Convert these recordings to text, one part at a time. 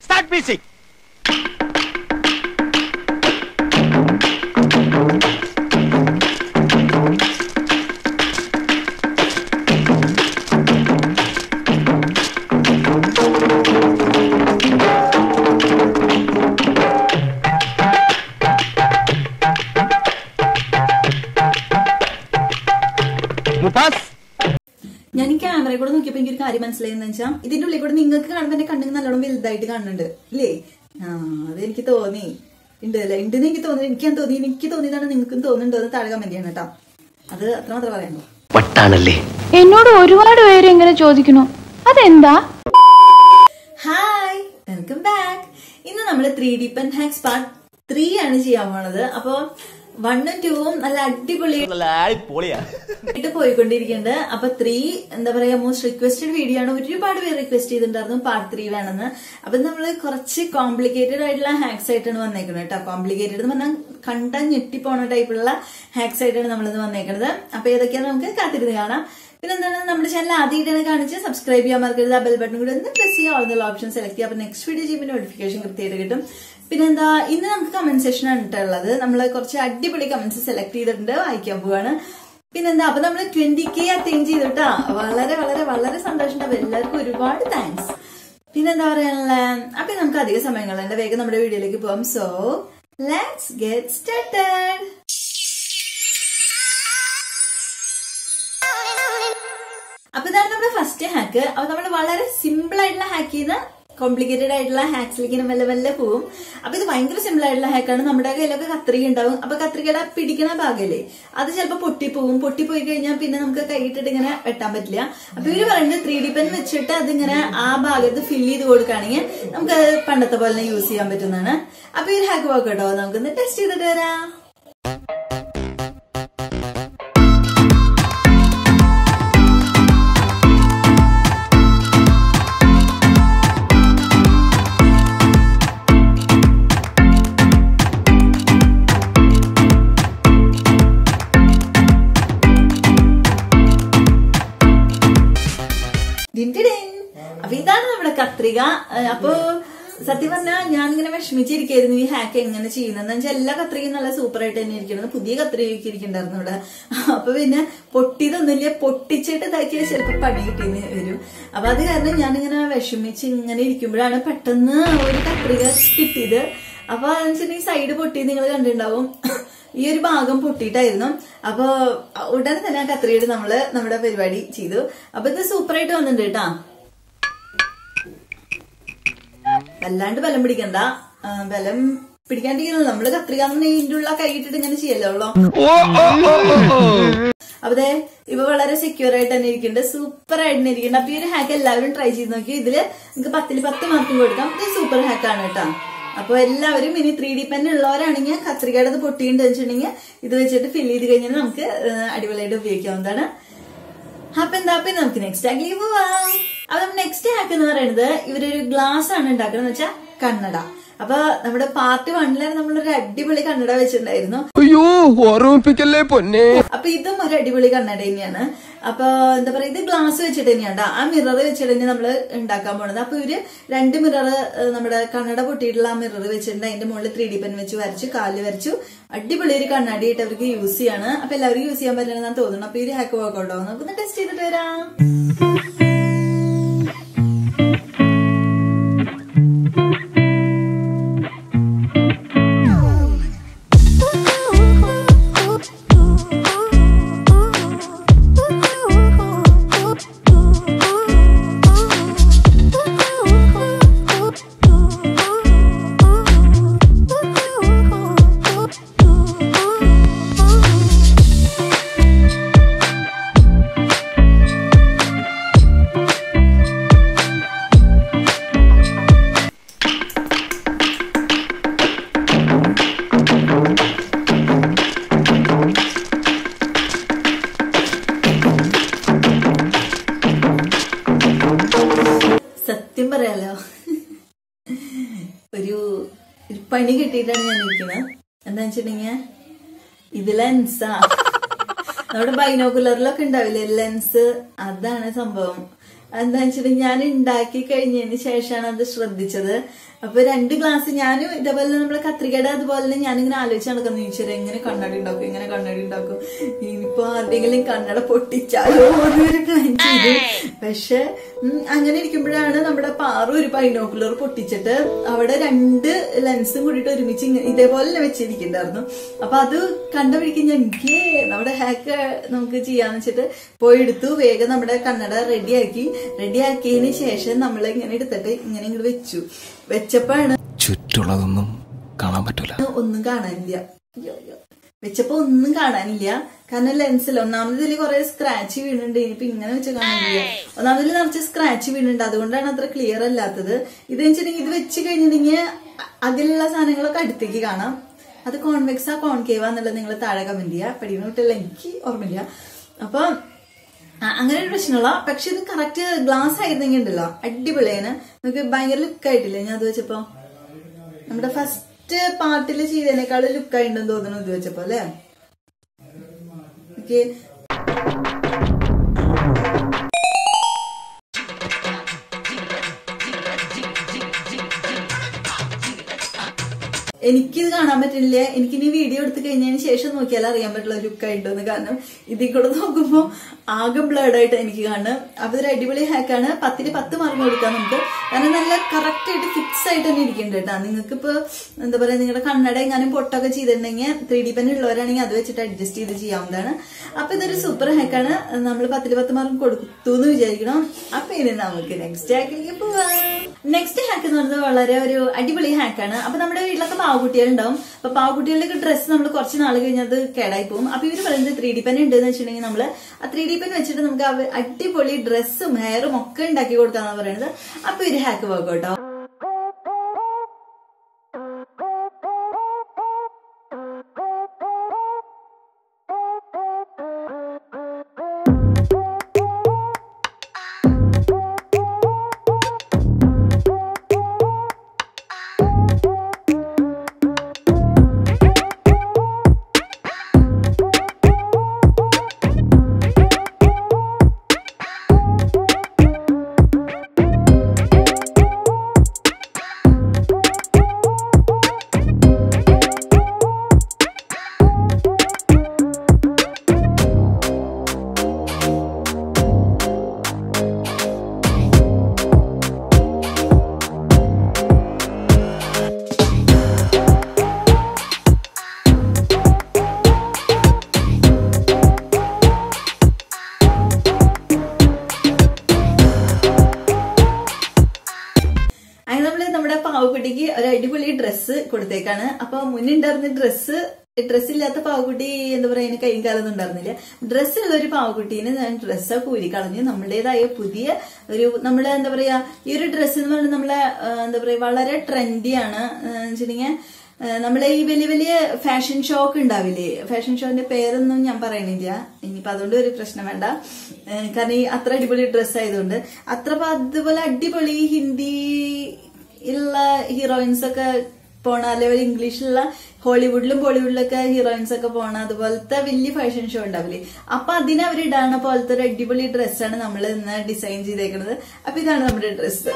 Start music മുഫാസ് ഞാൻ ഈ ക്യാമറയിൽ കൂടെ നോക്കിയപ്പോ എനിക്കൊരു കാര്യം മനസ്സിലായെന്ന് വെച്ചാൽ ഇതിന്റെ ഉള്ളിൽ കൂടെ നിങ്ങൾക്ക് കാണുമ്പോൾ എന്റെ കണ്ണിന് നല്ലോണം വലുതായിട്ട് കാണുന്നുണ്ട് ഇല്ലേ ആ അതെനിക്ക് തോന്നി ഉണ്ട് അല്ലേ ഉണ്ടെന്ന് എനിക്ക് തോന്നി എനിക്ക് തോന്നി എനിക്ക് തോന്നിയതാണ് നിങ്ങൾക്കും തോന്നുന്നുണ്ടോ എന്ന് താഴെ കമന്റ് ചെയ്യണം കേട്ടോ അത് അത്ര മാത്രമേ പറയാനുള്ളൂ വട്ടാണല്ലേ എന്നോട് ഒരുപാട് പേര് ഇങ്ങനെ ചോദിക്കുന്നു അതെന്താ ഹായ് വെൽക്കം ബാക്ക് ഇന്ന് നമ്മൾ three D pen hacks part three ആണ് ചെയ്യാൻ പോണത് അപ്പൊ വണ്ണും ടൂവും നല്ല അടിപൊളി പൊളിയാ ആയിട്ട് പോയിക്കൊണ്ടിരിക്കുന്നുണ്ട് അപ്പൊ ത്രീ എന്താ പറയാ മോസ്റ്റ് റിക്വസ്റ്റഡ് വീഡിയോ ആണ് ഒരുപാട് പേര് റിക്വസ്റ്റ് ചെയ്തിട്ടുണ്ടായിരുന്നു പാർട്ട് ത്രീ വേണമെന്ന് അപ്പൊ നമ്മൾ കുറച്ച് കോംപ്ലിക്കേറ്റഡ് ആയിട്ടുള്ള ഹാക്സ് ആയിട്ടാണ് വന്നേക്കുന്നത് കേട്ടോ കോംപ്ലിക്കേറ്റഡ് എന്ന് പറഞ്ഞാൽ കണ്ടാൽ ഞെട്ടിപ്പോണ ടൈപ്പുള്ള ഹാക്സ് ആയിട്ടാണ് നമ്മളിന്ന് വന്നേക്കുന്നത് അപ്പൊ ഏതൊക്കെയാണ് നമുക്ക് കാത്തിരുന്ന് കാണാം പിന്നെ എന്താണ് നമ്മുടെ ചാനൽ ആദ്യമായിട്ടാണ് കാണിച്ച് സബ്സ്ക്രൈബ് ചെയ്യാൻ മറക്കരുത് ആ ബെൽ ബട്ടൺ കൂടി ഒന്ന് പ്രസ് ചെയ്യുക ഓൾ ഓപ്ഷൻ സെലക്ട് ചെയ്യുക അപ്പൊ നെക്സ്റ്റ് വീഡിയോ ചെയ്യുമ്പോൾ നോട്ടിഫിക്കേഷൻ കൃത്യമായിട്ട് കിട്ടും പിന്നെ എന്താ ഇന്ന് നമുക്ക് കമന്റ് സെഷൻ ആണ് കേട്ടോ ഉള്ളത് നമ്മൾ കുറച്ച് അടിപൊളി കമന്റ്സ് സെലക്ട് ചെയ്തിട്ടുണ്ട് വായിക്കാൻ പോവാണ് പിന്നെന്താ അപ്പൊ നമ്മൾ ട്വന്റി കെ അറ്റൈൻ ചെയ്തിട്ടാ വളരെ വളരെ വളരെ സന്തോഷം അപ്പൊ എല്ലാവർക്കും ഒരുപാട് താങ്ക്സ് പിന്നെന്താ പറയാനുള്ള അപ്പൊ നമുക്ക് അധിക സമയങ്ങളുണ്ട് വേഗം നമ്മുടെ വീഡിയോയിലേക്ക് പോവാം സോ ലെറ്റ്സ് ഗെറ്റ് സ്റ്റാർട്ടഡ് അപ്പൊ ഇതാണ് നമ്മുടെ ഫസ്റ്റ് ഹാക്ക് അപ്പൊ നമ്മൾ വളരെ സിമ്പിൾ ആയിട്ടുള്ള ഹാക്ക് ചെയ്യുന്ന കോംപ്ലിക്കേറ്റഡ് ആയിട്ടുള്ള ഹാക്സിലേക്ക് ഇങ്ങനെ മെല്ലെ മെല്ലെ പോവും അപ്പൊ ഇത് ഭയങ്കര സിമ്പിൾ ആയിട്ടുള്ള ഹാക്കാണ് നമ്മുടെ കയ്യിലൊക്കെ കത്രിക ഉണ്ടാവും അപ്പൊ കത്രികയുടെ ആ പിടിക്കണ ഭാഗല്ലേ അത് ചിലപ്പോൾ പൊട്ടിപ്പോവും പൊട്ടിപ്പോയി കഴിഞ്ഞാൽ പിന്നെ നമുക്ക് കൈയിട്ടിട്ട് ഇങ്ങനെ വെട്ടാൻ പറ്റില്ല അപ്പൊ ഇവര് പറയുന്നത് ത്രീ ഡി പെൻ വെച്ചിട്ട് അതിങ്ങനെ ആ ഭാഗത്ത് ഫില്ല് ചെയ്ത് കൊടുക്കുകയാണെങ്കിൽ നമുക്ക് അത് പണ്ടത്തെ പോലെ തന്നെ യൂസ് ചെയ്യാൻ പറ്റുന്നതാണ് അപ്പൊ ഈ ഒരു ഹാക്ക് പോക്കട്ടോ നമുക്കൊന്ന് ടെസ്റ്റ് ചെയ്തിട്ട് വരാം ഡിൻഡിഡിൻ. അപ്പൊ ഇതാണ് നമ്മുടെ കത്രിക ഏഹ് അപ്പൊ സത്യം പറഞ്ഞാൽ ഞാൻ ഇങ്ങനെ വിഷമിച്ചിരിക്കായിരുന്നു ഈ ഹാക്ക് എങ്ങനെ ചെയ്യുന്നത് വെച്ചാൽ എല്ലാ കത്രികയും നല്ല സൂപ്പർ ആയിട്ട് തന്നെ ഇരിക്കുന്നത് പുതിയ കത്രികയൊക്കെ ഇരിക്കണ്ടായിരുന്നു ഇവിടെ അപ്പൊ പിന്നെ പൊട്ടിയതൊന്നുമില്ല പൊട്ടിച്ചിട്ട് ഇതാക്കിയാൽ ചിലപ്പോൾ പണി കിട്ടിയെന്ന് വരും അപ്പൊ അത് കാരണം ഞാനിങ്ങനെ വിഷമിച്ച് ഇങ്ങനെ ഇരിക്കുമ്പോഴാണ് പെട്ടെന്ന് ഒരു കത്രിക കിട്ടിയത് അപ്പൊ അതെന്നുവെച്ചിട്ടുണ്ടെങ്കിൽ സൈഡ് പൊട്ടി നിങ്ങൾ കണ്ടിട്ടുണ്ടാവും ഈ ഒരു ഭാഗം പൊട്ടിയിട്ടായിരുന്നു അപ്പൊ ഉടനെ തന്നെ ആ കത്രികയുടെ നമ്മള് നമ്മുടെ പരിപാടി ചെയ്തു അപ്പൊ ഇത് സൂപ്പർ ആയിട്ട് വന്നിട്ടുണ്ട് കേട്ടാ വല്ലാണ്ട് ബലം പിടിക്കണ്ട ആ, ബലം പിടിക്കാണ്ടിരിക്കുന്നത് നമ്മള് കത്രിക ഇതിന്റെ ഉള്ള കൈയിട്ടിട്ട് ഇങ്ങനെ ചെയ്യല്ലോ അതെ ഇപ്പൊ വളരെ സെക്യൂർ ആയിട്ട് തന്നെ ഇരിക്കുന്നുണ്ട് സൂപ്പർ ആയിട്ട് തന്നെ ഇരിക്കുന്നുണ്ട് അപ്പൊ ഈ ഒരു ഹാക്ക് എല്ലാവരും ട്രൈ ചെയ്ത് നോക്കി ഇതില് നിങ്ങൾക്ക് പത്തില് പത്ത് മാർക്കും കൊടുക്കാം ഇത് സൂപ്പർ ഹാക്ക് ആണ് കേട്ടോ അപ്പൊ എല്ലാവരും ഇനി ത്രീ ഡി പെൻ ഉള്ളവരാണെങ്കിൽ കത്രികയുടെ അത് പൊട്ടിയിട്ട് വെച്ചിട്ടുണ്ടെങ്കിൽ ഇത് വെച്ചിട്ട് ഫില്ല് ചെയ്ത് കഴിഞ്ഞാൽ നമുക്ക് ഏഹ്, അടിപൊളിയായിട്ട് ഉപയോഗിക്കാവുന്നതാണ് അപ്പൊ എന്താ പിന്നെ നമുക്ക് നെക്സ്റ്റ് ഹാക്കിലേക്ക് പോവാം അപ്പൊ നമ്മൾ നെക്സ്റ്റ് ഹാക്ക് എന്ന് പറയുന്നത് ഇവരൊരു ഗ്ലാസ് ആണ് ഉണ്ടാക്കുന്നത് വെച്ചാൽ കണ്ണട അപ്പൊ നമ്മുടെ പാർട്ട് വണ്ണിലാണ് നമ്മളൊരു അടിപൊളി കണ്ണട വെച്ചിട്ടുണ്ടായിരുന്നു അയ്യോ ഓർമ്മിപ്പിക്കല്ലേ പൊന്നെ അപ്പൊ ഇതും ഒരു അടിപൊളി കണ്ണട തന്നെയാണ് അപ്പൊ എന്താ പറയാ ഇത് ഗ്ലാസ് വെച്ചിട്ട് തന്നെയാണ് ആ മിറർ വെച്ചിട്ട് തന്നെ നമ്മള് ഉണ്ടാക്കാൻ പോണത് അപ്പൊ ഇവര് രണ്ട് മിറർ നമ്മുടെ കണ്ണട പൊട്ടിയിട്ടുള്ള ആ മിറർ വെച്ചിട്ടുണ്ട് അതിന്റെ മുകളിൽ ത്രീ ഡി പെൻ വെച്ച് വരച്ചു കാലിൽ വരച്ചു അടിപൊളി ഒരു കണ്ണാടിയായിട്ട് അവർക്ക് യൂസ് ചെയ്യാണ് അപ്പൊ എല്ലാവർക്കും യൂസ് ചെയ്യാൻ പറ്റണമെന്നാണ് തോന്നുന്നു അപ്പൊ ഈ ഒരു ഹാക്ക് വർക്കൗട്ടോ നമുക്കൊന്ന് ടെസ്റ്റ് ചെയ്തിട്ട് വരാം സത്യം പറയാലോ ഒരു ഒരു പണി കിട്ടിയിട്ടാണ് ഞാൻ ഇരിക്കുന്നത് എന്താ വെച്ചിട്ടുണ്ടെങ്കിൽ ഇത് ലെൻസാ നമ്മുടെ ബൈനോക്കുലറിലൊക്കെ ഉണ്ടാവില്ലേ ലെൻസ് അതാണ് സംഭവം എന്താ വെച്ചിട്ട് ഞാൻ ഉണ്ടാക്കി കഴിഞ്ഞതിന് ശേഷമാണ് അത് ശ്രദ്ധിച്ചത് അപ്പൊ രണ്ട് ഗ്ലാസ് ഞാനും ഇതേപോലെ നമ്മളെ കത്രികയുടെ അതുപോലെ തന്നെ ഞാനിങ്ങനെ ആലോചിച്ച് നടക്കുന്നു ഈശ്വര എങ്ങനെ കണ്ണട ഉണ്ടാക്കും എങ്ങനെ കണ്ണട ഉണ്ടാക്കും ഇനിയിപ്പോ ആരുടെങ്കിലും കണ്ണട പൊട്ടിച്ചാലോ എന്നൊരു പ്ലാൻ ചെയ്തു പക്ഷെ ഉം, അങ്ങനെ ഇരിക്കുമ്പോഴാണ് നമ്മുടെ പാറു ഒരു പൈനോക്കുലർ പൊട്ടിച്ചിട്ട് അവിടെ രണ്ട് ലെൻസും കൂടിയിട്ട് ഒരുമിച്ച് ഇങ്ങനെ ഇതേപോലെ തന്നെ വെച്ചിരിക്കണ്ടായിരുന്നു അപ്പൊ അത് കണ്ട വഴിക്ക് ഞാൻ എനിക്ക് നമ്മുടെ ഹാക്ക് നമുക്ക് ചെയ്യാന്ന് വെച്ചിട്ട് പോയി എടുത്തു വേഗം നമ്മുടെ കണ്ണട റെഡിയാക്കി റെഡിയാക്കിയതിന് ശേഷം നമ്മൾ ഇങ്ങനെ എടുത്തിട്ട് ഇങ്ങനെ ഇങ്ങോട്ട് വെച്ചു വെച്ചപ്പോഴാണ് ചുറ്റുള്ളതൊന്നും കാണാൻ പറ്റൂല ഒന്നും കാണാനില്ല അയ്യോ, അയ്യോ. വെച്ചപ്പോ ഒന്നും കാണാനില്ല കാരണം ലെൻസിൽ ഒന്നാമത് ഇതിൽ കുറെ സ്ക്രാച്ച് വീണുണ്ട് ഇനിയിപ്പോ ഇങ്ങനെ വെച്ച് കാണാനില്ല ഒന്നാമതിൽ നിറച്ച് സ്ക്രാച്ച് വീണുണ്ട് അതുകൊണ്ടാണ് അത്ര ക്ലിയർ അല്ലാത്തത് ഇത് വെച്ചിട്ടുണ്ടെങ്കിൽ ഇത് വെച്ച് കഴിഞ്ഞിട്ടുണ്ടെങ്കിൽ അതിലുള്ള സാധനങ്ങളൊക്കെ അടുത്തേക്ക് കാണാം അത് കോൺവെക്സാ കോൺകേവ എന്നുള്ളത് നിങ്ങൾ താഴെ കമന്റ് ചെയ്യുക പഠിക്കുന്ന കുട്ടികളെ എനിക്ക് ഓർമ്മയില്ല അപ്പൊ ആ, അങ്ങനെ ഒരു പ്രശ്നമുള്ള പക്ഷെ ഇത് കറക്റ്റ് ഗ്ലാസ് ആയിരുന്നെങ്കിൽ ഉണ്ടല്ലോ അടിപൊളിയാണ് നമുക്ക് ഭയങ്കര ലുക്ക് ആയിട്ടില്ലേ ഞാൻ അത് വെച്ചപ്പോ നമ്മുടെ ഫസ്റ്റ് പാർട്ടിൽ ചെയ്തതിനേക്കാൾ ലുക്ക് ആയിട്ടുണ്ടെന്ന് തോന്നുന്നു ഇത് വെച്ചപ്പോ അല്ലേ ഓക്കെ എനിക്കിത് കാണാൻ പറ്റില്ല എനിക്കിനി വീഡിയോ എടുത്തു കഴിഞ്ഞതിന് ശേഷം നോക്കിയാൽ അറിയാൻ പറ്റുള്ള ലുക്ക് ആയിട്ടോന്ന് കാരണം ഇതിൽ കൂടെ നോക്കുമ്പോ ആകെ ബ്ലഡ് ആയിട്ട് എനിക്ക് കാണും അപ്പൊ ഇതൊരു അടിപൊളി ഹാക്കാണ് പത്തിന് പത്ത് മാർക്ക് കൊടുക്കാം നമുക്ക് കാരണം നല്ല കറക്റ്റ് ആയിട്ട് ഫിക്സ് ആയിട്ട് തന്നെ ഇരിക്കുന്നുണ്ട് കേട്ടോ നിങ്ങൾക്ക് ഇപ്പൊ എന്താ പറയാ നിങ്ങളുടെ കണ്ണട എങ്ങാനും പൊട്ടൊക്കെ ചെയ്തിട്ടുണ്ടെങ്കിൽ ത്രീ ഡി പെൻ ഉള്ളവരാണെങ്കിൽ അത് വെച്ചിട്ട് അഡ്ജസ്റ്റ് ചെയ്ത് ചെയ്യാവുന്നതാണ് അപ്പൊ ഇതൊരു സൂപ്പർ ഹാക്കാണ് നമ്മൾ പത്തില് പത്ത് മാർക്ക് കൊടുത്തു എന്ന് വിചാരിക്കണം അപ്പൊ ഇനി നമുക്ക് നെക്സ്റ്റ് ഹാക്കിലേക്ക് പോവാം നെക്സ്റ്റ് ഹാക്ക് എന്ന് പറയുന്നത് വളരെ ഒരു അടിപൊളി ഹാക്കാണ് അപ്പൊ നമ്മുടെ വീട്ടിലൊക്കെ പാവക്കുട്ടികളുണ്ടാവും അപ്പൊ പാവക്കുട്ടികളുടെ ഡ്രസ്സ് നമ്മൾ കുറച്ച് നാൾ കഴിഞ്ഞത് കേടായി പോകും അപ്പൊ ഇവര് പറയുന്നത് ത്രീ ഡി പെൻ ഉണ്ട് എന്ന് വെച്ചിട്ടുണ്ടെങ്കിൽ നമ്മള് ആ ത്രീ ഡി പെൻ വെച്ചിട്ട് നമുക്ക് അവ- അടിപൊളി ഡ്രസ്സും ഹെയറും ഒക്കെ ഉണ്ടാക്കി കൊടുക്കാന്ന് പറയുന്നത് അപ്പൊ ഒരു ഹാക്ക് പോകട്ടോ അങ്ങനെ നമ്മള് നമ്മുടെ പാവക്കുട്ടിക്ക് ഒരു അടിപൊളി ഡ്രസ്സ് കൊടുത്തേക്കാണ് അപ്പൊ മുന്നുണ്ടായിരുന്ന ഡ്രസ്സ് ഡ്രസ് ഇല്ലാത്ത പാവക്കുട്ടി എന്താ പറയാ അതിന് കൈയും കാലൊന്നും ഉണ്ടായിരുന്നില്ല ഡ്രസ്സ് ഉള്ള ഒരു പാവക്കുട്ടീനെ ഞാൻ ഡ്രസ്സ് കൂരി കളഞ്ഞ് നമ്മുടേതായ പുതിയ ഒരു നമ്മള് എന്താ പറയാ ഈ ഒരു ഡ്രസ്സ് എന്ന് പറയുന്നത് നമ്മളെ ആ, എന്താ പറയാ വളരെ ട്രെൻഡിയാണ് വെച്ചിട്ടുണ്ടെങ്കിൽ നമ്മളെ ഈ വലിയ വലിയ ഫാഷൻ ഷോ ഒക്കെ ഉണ്ടാവില്ലേ ഫാഷൻ ഷോന്റെ പേരൊന്നും ഞാൻ പറയണില്ല ഇനിയിപ്പോ അതുകൊണ്ട് ഒരു പ്രശ്നം വേണ്ട ഏഹ് കാരണം ഈ അത്ര അടിപൊളി ഡ്രസ്സ് ആയതുകൊണ്ട് അത്ര പ- അതുപോലെ അടിപൊളി ഹിന്ദി ഉള്ള ഹീറോയിൻസ് ഒക്കെ പോണ അതേപോലെ ഇംഗ്ലീഷിലുള്ള ഹോളിവുഡിലും ബോളിവുഡിലൊക്കെ ഹീറോയിൻസ് ഒക്കെ പോണ അതുപോലത്തെ വലിയ ഫാഷൻ ഷോ ഉണ്ടാവില്ലേ അപ്പൊ അതിന് അവർ ഇടാണ പോലത്തെ ഒരു അടിപൊളി ഡ്രസ്സാണ് നമ്മൾ ഇന്ന് ഡിസൈൻ ചെയ്തേക്കുന്നത് അപ്പൊ ഇതാണ് നമ്മുടെ ഡ്രസ്സ്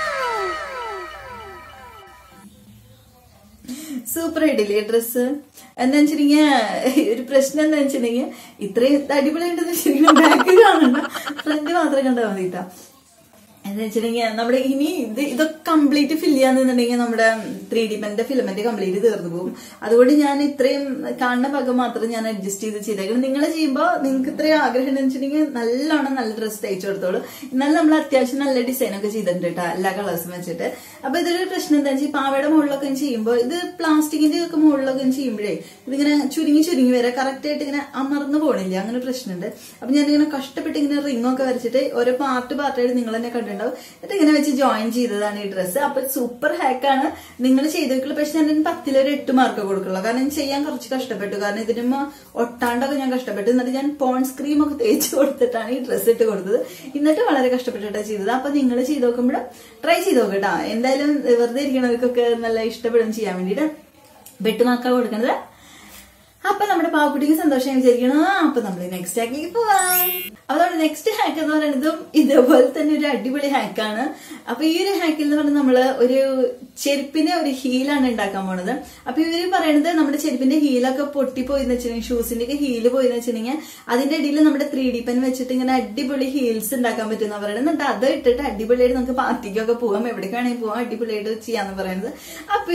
സൂപ്പർ ആയിട്ടില്ലേ ഡ്രസ്സ് എന്താ വെച്ചിട്ടുണ്ടെങ്കിൽ ഒരു പ്രശ്നം എന്താ വെച്ചിട്ടുണ്ടെങ്കിൽ ഇത്രയും അടിപൊളി ഉണ്ടെന്ന് വെച്ചിട്ടുണ്ടെങ്കിൽ ബാക്ക് കാണണ്ട ഫ്രണ്ട് മാത്രം കണ്ടാൽ മതി കേട്ടോ എന്താ വെച്ചിട്ടുണ്ടെങ്കിൽ നമ്മുടെ ഇനി ഇത് ഇതൊക്കെ കംപ്ലീറ്റ് ഫിൽ ചെയ്യാന്നുണ്ടെങ്കിൽ നമ്മുടെ ത്രീ ഡി പെന്റെ ഫിലമെന്റ് കംപ്ലീറ്റ് തീർന്നു പോകും അതുകൊണ്ട് ഞാൻ ഇത്രയും കാണുന്ന ഭാഗം മാത്രം ഞാൻ അഡ്ജസ്റ്റ് ചെയ്ത് ചെയ്തേക്കണം നിങ്ങൾ ചെയ്യുമ്പോൾ നിങ്ങൾക്ക് ഇത്രയും ആഗ്രഹം ഉണ്ടെന്ന് വെച്ചിട്ടുണ്ടെങ്കിൽ നല്ലോണം നല്ല ഡ്രസ്സ് തയ്ച്ചു കൊടുത്തോളൂ എന്നാലും നമ്മൾ അത്യാവശ്യം നല്ല ഡിസൈൻ ഒക്കെ ചെയ്തിട്ടുണ്ട് കേട്ടോ എല്ലാ കളേഴ്സും വെച്ചിട്ട് അപ്പൊ ഇതൊരു പ്രശ്നം എന്താ വെച്ചാൽ പാവയുടെ മുകളിലൊക്കെ ചെയ്യുമ്പോൾ ഇത് പ്ലാസ്റ്റിക്കിന്റെ ഒക്കെ മുകളിലൊക്കെ ചെയ്യുമ്പോഴേ ഇതിങ്ങനെ ചുരുങ്ങി ചുരുങ്ങി വരെ കറക്റ്റ് ആയിട്ട് ഇങ്ങനെ അമർന്നു പോണില്ല അങ്ങനെ ഒരു പ്രശ്നമുണ്ട് അപ്പൊ ഞാനിങ്ങനെ കഷ്ടപ്പെട്ട് ഇങ്ങനെ റിംഗ് ഒക്കെ വരച്ചിട്ട് ഓരോ പാർട്ട് പാർട്ടായിട്ട് നിങ്ങൾ തന്നെ കണ്ടിട്ടുണ്ടാവും എന്നിട്ട് ഇങ്ങനെ വെച്ച് ജോയിൻ ചെയ്തതാണ് ഈ ഡ്രസ്സ് അപ്പൊ സൂപ്പർ ഹാക്കാണ് നിങ്ങൾ ചെയ്തേക്കുള്ളൂ പക്ഷെ ഞാൻ ഇതിന് പത്തിലൊരു എട്ട് മാർക്ക് കൊടുക്കുള്ളൂ കാരണം ഇത് ചെയ്യാൻ കുറച്ച് കഷ്ടപ്പെട്ടു കാരണം ഇതിനുമ്മ ഒട്ടാണ്ടൊക്കെ ഞാൻ കഷ്ടപ്പെട്ടു എന്നിട്ട് ഞാൻ പോൺസ് ക്രീം ഒക്കെ തേച്ച് കൊടുത്തിട്ടാണ് ഈ ഡ്രസ്സ് ഇട്ട് കൊടുത്തത് എന്നിട്ട് വളരെ കഷ്ടപ്പെട്ടിട്ടാണ് ചെയ്തത് അപ്പൊ നിങ്ങൾ ചെയ്ത് നോക്കുമ്പോൾ ട്രൈ ചെയ്ത് നോക്കട്ടോ എന്തായാലും വെറുതെ ഇരിക്കണവർക്കൊക്കെ നല്ല ഇഷ്ടപ്പെടും ചെയ്യാൻ വേണ്ടിയിട്ട് വെട്ടുമാക്ക കൊടുക്കുന്നത് അപ്പൊ നമ്മുടെ പാവക്കുട്ടിക്ക് സന്തോഷം വിചാരിക്കണം ആ, അപ്പൊ നമ്മൾ നെക്സ്റ്റ് ഹാക്കിലേക്ക് പോവാം അപ്പൊ നമ്മുടെ നെക്സ്റ്റ് ഹാക്ക് എന്ന് പറയുന്നതും ഇതേപോലെ തന്നെ ഒരു അടിപൊളി ഹാക്കാണ് അപ്പൊ ഈ ഒരു ഹാക്കിൽ എന്ന് പറഞ്ഞാൽ നമ്മള് ഒരു ചെരുപ്പിന്റെ ഒരു ഹീലാണ് ഉണ്ടാക്കാൻ പോണത് അപ്പൊ ഇവര് പറയണത് നമ്മുടെ ചെരുപ്പിന്റെ ഹീലൊക്കെ പൊട്ടിപ്പോയിന്ന് വെച്ചിട്ടുണ്ടെങ്കിൽ ഷൂസിന്റെ ഒക്കെ ഹീല് പോയിന്ന് വെച്ചിട്ടുണ്ടെങ്കിൽ അതിന്റെ ഇടയിൽ നമ്മുടെ ത്രീ ഡി പെൻ വെച്ചിട്ട് ഇങ്ങനെ അടിപൊളി ഹീൽസ് ഉണ്ടാക്കാൻ പറ്റുന്ന പറയുന്നത് എന്നിട്ട് അത് ഇട്ടിട്ട് അടിപൊളിയായിട്ട് നമുക്ക് പാർട്ടിക്കൊക്കെ പോവാം എവിടേക്ക് വേണമെങ്കിൽ പോവാം അടിപൊളിയായിട്ട് ചെയ്യാന്ന് പറയുന്നത് അപ്പൊ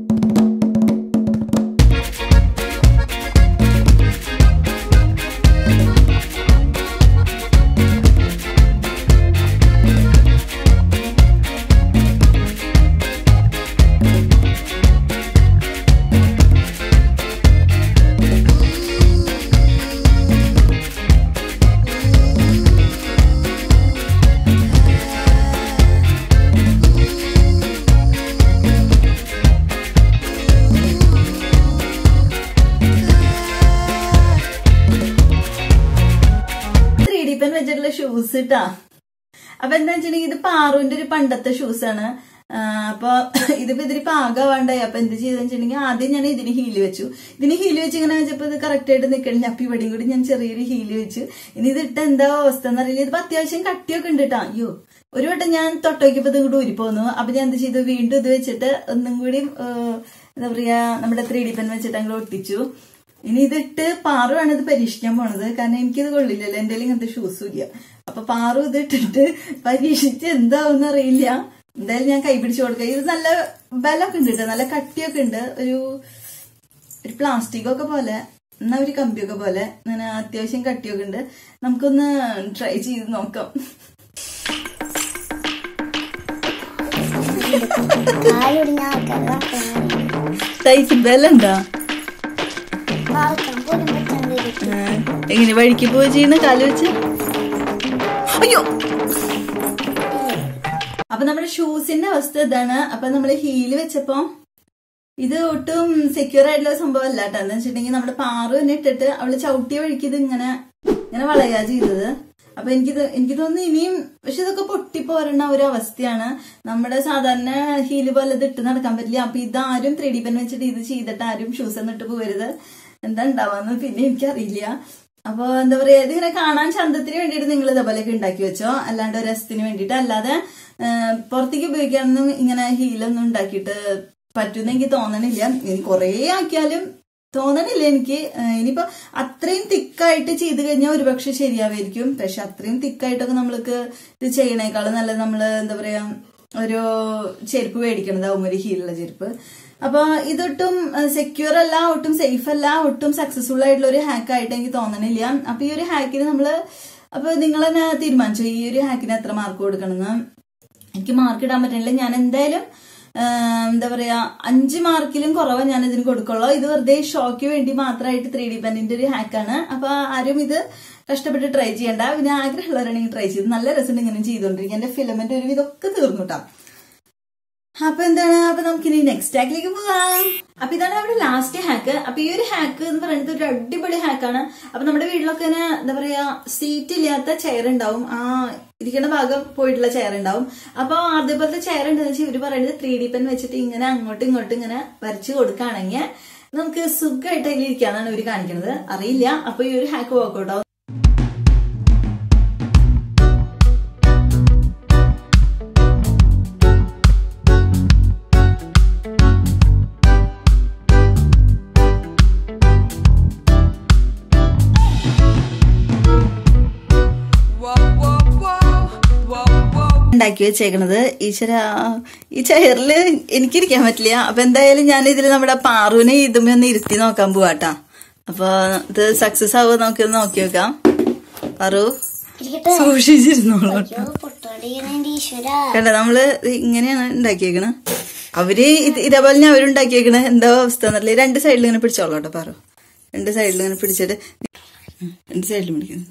ത്രീ ഡി പെൻ വെച്ചിട്ടുള്ള ഷൂസ് ഇട്ടാ അപ്പൊ എന്താ വെച്ചിട്ടുണ്ടെങ്കിൽ ഇത് പാറുവിന്റെ ഒരു പണ്ടത്തെ ഷൂസ് ആണ് ആ, അപ്പൊ ഇതിപ്പോ ഇതിന് പാകമാണ്ടായി അപ്പൊ എന്ത് ചെയ്തെന്ന് വെച്ചിട്ടുണ്ടെങ്കിൽ ആദ്യം ഞാൻ ഇതിന് ഹീല് വെച്ചു ഇതിന് ഹീല് വെച്ച് ഇങ്ങനെ വെച്ചപ്പോ ഇത് കറക്റ്റ് ആയിട്ട് നിൽക്കണില്ല അപ്പൊ ഇവിടെയും കൂടി ഞാൻ ചെറിയൊരു ഹീല് വെച്ചു ഇനി ഇതിട്ട് എന്താ അവസ്ഥ എന്നറിയില്ല ഇതിപ്പോ അത്യാവശ്യം കട്ടിയൊക്കെ ഉണ്ട് കേട്ടോ അയ്യോ ഒരു വട്ടം ഞാൻ തൊട്ടോക്കിയപ്പോ ഇത് ഇങ്ങോട്ട് ഊരിപ്പോന്നു അപ്പൊ ഞാൻ എന്ത് ചെയ്തു വീണ്ടും ഇത് വെച്ചിട്ട് ഒന്നും കൂടി ആ, എന്താ പറയാ നമ്മുടെ ത്രീ ഡി പെൻ വെച്ചിട്ട് അങ്ങോട്ട് ഒട്ടിച്ചു ഇനി ഇതിട്ട് പാറുവാണ് ഇത് പരീക്ഷിക്കാൻ പോണത് കാരണം എനിക്കിത് കൊള്ളില്ലല്ലോ എന്റെ ഇങ്ങനത്തെ ഷൂസും ഇല്ല അപ്പൊ പാറു ഇത് ഇട്ടിട്ട് പരീക്ഷിച്ച് എന്താവും അറിയില്ല എന്തായാലും ഞാൻ കൈ പിടിച്ചു കൊടുക്കാം ഇത് നല്ല ബലമൊക്കെ ഉണ്ട് കേട്ടോ നല്ല കട്ടിയൊക്കെ ഉണ്ട് ഒരു ഒരു പ്ലാസ്റ്റിക് ഒക്കെ പോലെ എന്നാ ഒരു കമ്പിയൊക്കെ പോലെ അങ്ങനെ അത്യാവശ്യം കട്ടിയൊക്കെ ഉണ്ട് നമുക്കൊന്ന് ട്രൈ ചെയ്ത് നോക്കാം കാലൊടിഞ്ഞ ആൾക്കാർ വർത്തമാനം തയ്ച്ച് ബലം എന്താ വാർക്കാൻ പോലും പറ്റാണ്ടിരിക്കും എങ്ങനെ വഴിക്ക് പോയി ചെയ്യുന്ന കാല് വെച്ച് അയ്യോ അപ്പൊ നമ്മുടെ ഷൂസിന്റെ അവസ്ഥ ഇതാണ് അപ്പൊ നമ്മള് ഹീല് വെച്ചപ്പോ ഇത് ഒട്ടും സെക്യൂർ ആയിട്ടുള്ള സംഭവം അല്ല കേട്ടോ എന്താ വെച്ചിട്ടുണ്ടെങ്കിൽ നമ്മുടെ പാറു തന്നെ ഇട്ടിട്ട് അവള് ചവിട്ടിയ വഴിക്ക് ഇത് ഇങ്ങനെ ഇങ്ങനെ വളയാ ചെയ്തത് അപ്പൊ എനിക്കിത് എനിക്ക് തോന്നുന്നു ഇനിയും പക്ഷെ ഇതൊക്കെ പൊട്ടിപ്പോരണ ഒരു അവസ്ഥയാണ് നമ്മുടെ സാധാരണ ഹീല് പോലെ ഇത് ഇട്ട് നടക്കാൻ പറ്റില്ല അപ്പൊ ഇതാരും ത്രീ ഡി പെൻ വെച്ചിട്ട് ഇത് ചെയ്തിട്ട് ആരും ഷൂസ് ഒന്നും ഇട്ട് പോകരുത് എന്താ ഉണ്ടാവാന്ന് പിന്നെ എനിക്കറിയില്ല അപ്പൊ എന്താ പറയാ ഇതിങ്ങനെ കാണാൻ ചന്തത്തിന് വേണ്ടിയിട്ട് നിങ്ങൾ ഇതേപോലെയൊക്കെ ഉണ്ടാക്കി വെച്ചോ അല്ലാണ്ട് ഒരു രസത്തിന് വേണ്ടിയിട്ട് അല്ലാതെ ആ, പുറത്തേക്ക് ഉപയോഗിക്കാനൊന്നും ഇങ്ങനെ ഹീലൊന്നും ഉണ്ടാക്കിയിട്ട് പറ്റുമെന്ന് എനിക്ക് തോന്നണില്ല ഇനി കുറേ ആക്കിയാലും തോന്നണില്ല എനിക്ക് ആ, ഇനിയിപ്പോ അത്രയും തിക്കായിട്ട് ചെയ്ത് കഴിഞ്ഞാൽ ഒരുപക്ഷെ ശരിയാവായിരിക്കും പക്ഷെ അത്രയും തിക്കായിട്ടൊക്കെ നമ്മൾക്ക് ഇത് ചെയ്യണേക്കാളും നല്ലത് നമ്മള് എന്താ പറയാ ഒരു ചെരുപ്പ് മേടിക്കണതാവും ഒരു ഹീലുള്ള ചെരുപ്പ് അപ്പൊ ഇതൊട്ടും സെക്യൂർ അല്ല ഒട്ടും സേഫ് അല്ല ഒട്ടും സക്സസ്ഫുൾ ആയിട്ടുള്ള ഒരു ഹാക്ക് ആയിട്ട് എനിക്ക് തോന്നണില്ല അപ്പൊ ഈ ഒരു ഹാക്കിന് നമ്മള് അപ്പൊ നിങ്ങൾ തന്നെ തീരുമാനിച്ചു ഈ ഒരു ഹാക്കിന് എത്ര മാർക്ക് കൊടുക്കണമെന്ന് എനിക്ക് മാർക്ക് ഇടാൻ പറ്റണില്ല ഞാൻ എന്തായാലും ആ, എന്താ പറയാ അഞ്ച് മാർക്കിലും കുറവ് ഞാൻ ഇതിന് കൊടുക്കുള്ളൂ ഇത് വെറുതെ ഷോക്ക് വേണ്ടി മാത്രമായിട്ട് ത്രീ ഡി പെന്നിന്റെ ഒരു ഹാക്കാണ് അപ്പൊ ആരും ഇത് കഷ്ടപ്പെട്ട് ട്രൈ ചെയ്യണ്ട പിന്നെ ആഗ്രഹമുള്ളവരാണെങ്കിൽ ട്രൈ ചെയ്ത് നല്ല രസമുണ്ട് ഇങ്ങനെ ചെയ്തുകൊണ്ടിരിക്കുക എന്റെ ഫിലമെന്റ് ഒരു ഇതൊക്കെ തീർന്നു കേട്ടോ അപ്പൊ എന്താണ് അപ്പൊ നമുക്ക് ഇനി നെക്സ്റ്റ് ഹാക്കിലേക്ക് പോകാം അപ്പൊ ഇതാണ് നമ്മുടെ ലാസ്റ്റ് ഹാക്ക് അപ്പൊ ഈ ഒരു ഹാക്ക് എന്ന് പറയുന്നത് ഒരു അടിപൊളി ഹാക്കാണ് അപ്പൊ നമ്മുടെ വീട്ടിലൊക്കെ ഇങ്ങനെ എന്താ പറയാ സീറ്റ് ഇല്ലാത്ത ചെയർ ഉണ്ടാവും ആ ഇരിക്കുന്ന ഭാഗം പോയിട്ടുള്ള ചെയർ ഉണ്ടാവും അപ്പൊ അതേപോലത്തെ ചെയർ ഉണ്ടെന്ന് വെച്ചാൽ ഇവര് പറയുന്നത് ത്രീ ഡി പെൻ വെച്ചിട്ട് ഇങ്ങനെ അങ്ങോട്ടും ഇങ്ങോട്ടും ഇങ്ങനെ വരച്ചു കൊടുക്കുകയാണെങ്കിൽ നമുക്ക് സുഖമായിട്ട് അതിൽ ഇരിക്കാന്നാണ് ഇവര് കാണിക്കുന്നത് അറിയില്ല അപ്പൊ ഈ ഒരു ഹാക്ക് വർക്കൗട്ട് ആവും ഉണ്ടാക്കി വെച്ചേക്കണത് ഈശ്വര ഈ ചെയറിൽ എനിക്കിരിക്കാൻ പറ്റില്ല അപ്പൊ എന്തായാലും ഞാൻ ഇതിൽ നമ്മുടെ പാറുവിനെ ഇതുമ്മ ഒന്ന് ഇരുത്തി നോക്കാൻ പോവാട്ടാ അപ്പൊ ഇത് സക്സസ് ആവുമോ നമുക്ക് ഒന്ന് നോക്കി വെക്കാം പാറു ഇരിക്കട്ടെ സൂക്ഷിച്ചിരുന്നോളൂ അയ്യോ പൊട്ടോടിക്കണ എന്റെ ഈശ്വര കണ്ട നമ്മള് ഇത് ഇങ്ങനെയാണ് ഉണ്ടാക്കിയേക്കണ അവര് ഇത് ഇതേപോലെ ഞാൻ അവരുണ്ടാക്കിയേക്കണ എന്താ അവസ്ഥ എന്നറിയില്ല രണ്ട് സൈഡിൽ ഇങ്ങനെ പിടിച്ചോളൂ കേട്ടോ പാറു രണ്ട് സൈഡിൽ ഇങ്ങനെ പിടിച്ചിട്ട് ഉം, രണ്ട് സൈഡിലും പിടിക്കുന്നു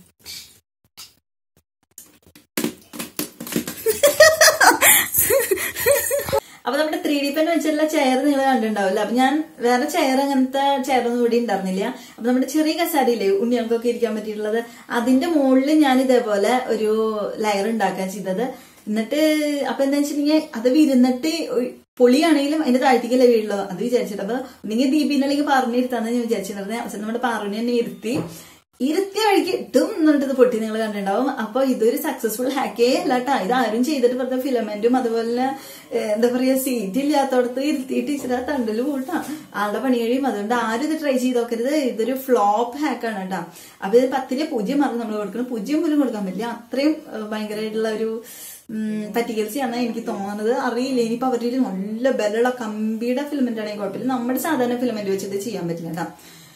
അപ്പൊ നമ്മുടെ ത്രീ ഡി പെൻ വെച്ചിട്ടുള്ള ചെയർ നിങ്ങൾ കണ്ടിട്ടുണ്ടാവില്ല അപ്പൊ ഞാൻ വേറെ ചെയർ അങ്ങനത്തെ ചെയർ ഒന്നും ഇവിടെ ഉണ്ടായിരുന്നില്ല അപ്പൊ നമ്മുടെ ചെറിയ കസാരയില്ലേ ഉണ്ണികൾക്കൊക്കെ ഇരിക്കാൻ പറ്റിയിട്ടുള്ളത് അതിന്റെ മുകളിൽ ഞാൻ ഇതേപോലെ ഒരു ലെയർ ഉണ്ടാക്കാൻ ചെയ്തത് എന്നിട്ട് അപ്പൊ എന്താ വെച്ചിട്ടുണ്ടെങ്കിൽ അത് വിരുന്നിട്ട് പൊളിയാണെങ്കിലും അതിന്റെ താഴ്ത്തിക്കല്ലേ വീഴുള്ളൂ അത് വിചാരിച്ചിട്ട് അപ്പൊ നിങ്ങൾ ദീപിനെ അല്ലെങ്കിൽ പറഞ്ഞിരുത്താന്ന് ഞാൻ വിചാരിച്ചിട്ടുണ്ടായിരുന്നത് അവസാനം നമ്മുടെ പാറുവിനെ തന്നെ ഇരുത്തി ഇരുത്തിയ വഴിക്ക് ഇട്ടും എന്നിട്ട് ഇത് പൊട്ടി നിങ്ങൾ കണ്ടിട്ടുണ്ടാവും അപ്പൊ ഇതൊരു സക്സസ്ഫുൾ ഹാക്കേ അല്ല കേട്ടാ ഇത് ആരും ചെയ്തിട്ട് വെറുതെ ഫിലമെന്റും അതുപോലെ ഏഹ്, എന്താ പറയാ സീറ്റ് ഇല്ലാത്തടത്ത് ഇരുത്തിയിട്ട് ഇച്ചിരി ആ തണ്ടല് കൂട്ടാ ആളുടെ പണി കഴിയും അതുകൊണ്ട് ആരും ഇത് ട്രൈ ചെയ്ത് നോക്കരുത് ഇതൊരു ഫ്ലോപ്പ് ഹാക്കാണ് കേട്ടാ അപ്പൊ ഇത് പത്തിലെ പൂജ്യം മാർക്ക് നമ്മൾ കൊടുക്കണം പൂജ്യം പോലും കൊടുക്കാൻ പറ്റില്ല അത്രയും ഏഹ്, ഭയങ്കരമായിട്ടുള്ള ഒരു പറ്റിക്കൽസിയാണ് എനിക്ക് തോന്നുന്നത് അറിയില്ല ഇനിയിപ്പോ അവരുടെ നല്ല ബലമുള്ള കമ്പിയുടെ ഫിലമെന്റ് ആണെങ്കിൽ കുഴപ്പമില്ല നമ്മുടെ സാധാരണ ഫിലമെന്റ് വെച്ചിട്ട് ചെയ്യാൻ പറ്റില്ല കേട്ടോ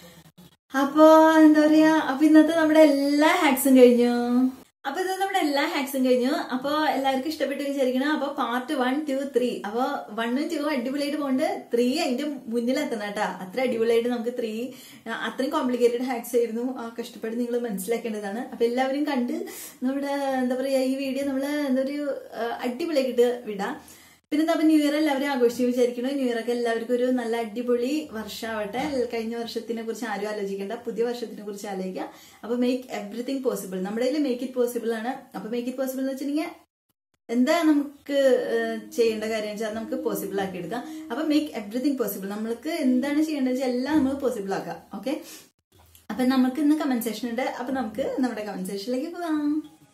അപ്പോ എന്താ പറയാ അപ്പൊ ഇന്നത്തെ നമ്മുടെ എല്ലാ ഹാക്സും കഴിഞ്ഞു അപ്പൊ ഇത് നമ്മുടെ എല്ലാ ഹാക്സും കഴിഞ്ഞു അപ്പൊ എല്ലാവർക്കും ഇഷ്ടപ്പെട്ട് വിചാരിക്കണം അപ്പൊ പാർട്ട് വൺ ടു ത്രീ അപ്പൊ വണ്ണും ടു അടിപൊളിയായിട്ട് പോണ്ട് ത്രീ അതിന്റെ മുന്നിൽ എത്തണം കേട്ടാ അത്ര അടിപൊളിയായിട്ട് നമുക്ക് ത്രീ അത്രയും കോംപ്ലിക്കേറ്റഡ് ഹാക്സ് ആയിരുന്നു ആ കഷ്ടപ്പെട്ട് നിങ്ങൾ മനസ്സിലാക്കേണ്ടതാണ് അപ്പൊ എല്ലാവരും കണ്ട് നമ്മുടെ എന്താ പറയാ ഈ വീഡിയോ നമ്മള് എന്താ ഒരു ആ, അടിപൊളിയാക്കിയിട്ട് വിടാം പിന്നെ എന്താ ന്യൂ ഇയർ എല്ലാവരും ആഘോഷിച്ച് വിചാരിക്കണു ന്യൂ ഇയർ ഒക്കെ എല്ലാവർക്കും ഒരു നല്ല അടിപൊളി വർഷമാവട്ടെ കഴിഞ്ഞ വർഷത്തിനെ കുറിച്ച് ആരും ആലോചിക്കേണ്ട പുതിയ വർഷത്തിനെ കുറിച്ച് ആലോചിക്കുക അപ്പൊ മേക്ക് എവറിത്തിങ് പോസിബിൾ നമ്മുടെ കയ്യിൽ മേക്ക് ഇറ്റ് പോസിബിൾ ആണ് അപ്പൊ മേക്ക് ഇറ്റ് പോസിബിൾ എന്ന് വെച്ചിട്ടുണ്ടെങ്കിൽ എന്താ നമുക്ക് ഏഹ്, ചെയ്യേണ്ട കാര്യം വെച്ചാൽ നമുക്ക് പോസിബിൾ ആക്കി എടുക്കാം അപ്പൊ മേക്ക് എവറിത്തിങ് പോസിബിൾ നമ്മൾക്ക് എന്താണ് ചെയ്യേണ്ടത് വെച്ചാൽ എല്ലാം നമുക്ക് പോസിബിൾ ആക്കാം ഓക്കെ അപ്പൊ നമുക്ക് ഇന്ന് കമന്റ് സെഷൻ ഉണ്ട് അപ്പൊ നമുക്ക് നമ്മുടെ കമന്റ് സെഷനിലേക്ക് പോകാം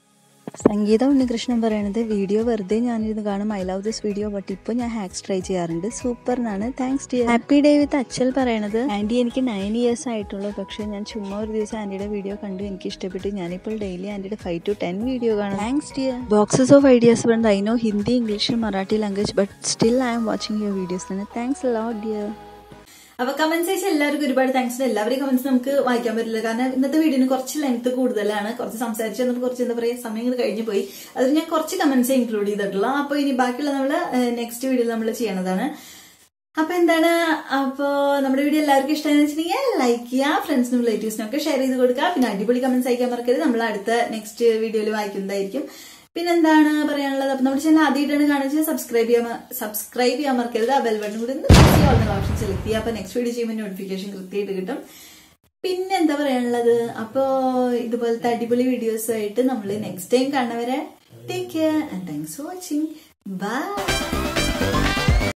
സംഗീത ഉണ്ണികൃഷ്ണൻ പറയണത് വീഡിയോ വെറുതെ ഞാനിരുന്ന് കാണും I love this video but ഇപ്പോൾ ഞാൻ ഹാക്സ് ട്രൈ ചെയ്യാറുണ്ട് സൂപ്പറിനാണ് thanks dear happy day with അച്ചൽ പറയണത് ആൻറ്റി എനിക്ക് നയൻ ഇയേഴ്സ് ആയിട്ടുള്ളൂ പക്ഷേ ഞാൻ ചുമ്മാ ഒരു ദിവസം ആൻറ്റിയുടെ വീഡിയോ കണ്ടു എനിക്ക് ഇഷ്ടപ്പെട്ടു ഞാനിപ്പോൾ ഡെയിലി ആൻറ്റിയുടെ ഫൈവ് ടു ടെൻ വീഡിയോ കാണാം thanks dear boxes of ideas പറഞ്ഞത് I know Hindi English Marathi language but still I am watching your videos തന്നെ താങ്ക്സ് ലോട്ട് ഡിയർ അപ്പൊ കമന്റ്സ് അയച്ച എല്ലാവർക്കും ഒരുപാട് താങ്ക്സ് എല്ലാവരുടെയും കമന്റ്സ് നമുക്ക് വായിക്കാൻ പറ്റില്ല കാരണം ഇന്നത്തെ വീഡിയോന് കുറച്ച് ലെങ്ത് കൂടുതലാണ് കുറച്ച് സംസാരിച്ച് നമുക്ക് കുറച്ച് എന്താ പറയാ സമയങ്ങൾ കഴിഞ്ഞു പോയി അതിൽ ഞാൻ കുറച്ച് കമന്റ്സ് ഇൻക്ലൂഡ് ചെയ്തിട്ടുള്ള അപ്പൊ ഇനി ബാക്കിയുള്ള നമ്മള് നെക്സ്റ്റ് വീഡിയോയിൽ നമ്മൾ ചെയ്യണതാണ് അപ്പൊ എന്താണ് അപ്പോ നമ്മുടെ വീഡിയോ എല്ലാവർക്കും ഇഷ്ടമെന്ന് വെച്ചിട്ടുണ്ടെങ്കിൽ ലൈക്ക് ചെയ്യുക ഫ്രണ്ട്സിനും റിലേറ്റീവ്സിനും ഒക്കെ ഷെയർ ചെയ്ത് കൊടുക്കുക പിന്നെ അടിപൊളി കമന്റ്സ് അയക്കാൻ മറക്കരുത് നമ്മൾ അടുത്ത നെക്സ്റ്റ് വീഡിയോയിൽ വായിക്കുന്നതായിരിക്കും പിന്നെ എന്താണ് പറയാനുള്ളത് അപ്പൊ നമ്മുടെ ചാനൽ ആദ്യമായിട്ടാണ് കാണിച്ചത് സബ്സ്ക്രൈബ് ചെയ്യാൻ സബ്സ്ക്രൈബ് ചെയ്യാൻ മറക്കരുത് ആ ബെൽ ബട്ടൺ കൂടി ഒന്ന് press ചെയ്യുക ഓൾ ഓപ്ഷൻ സെലക്ട് ചെയ്യുക അപ്പൊ നെക്സ്റ്റ് വീഡിയോ ചെയ്യുമ്പോൾ നോട്ടിഫിക്കേഷൻ കൃത്യമായിട്ട് കിട്ടും പിന്നെ എന്താ പറയാനുള്ളത് അപ്പോ ഇതുപോലത്തെ അടിപൊളി വീഡിയോസ് ആയിട്ട് നമ്മൾ നെക്സ്റ്റ് ടൈം കാണുന്നവരെ take care and thanks for watching by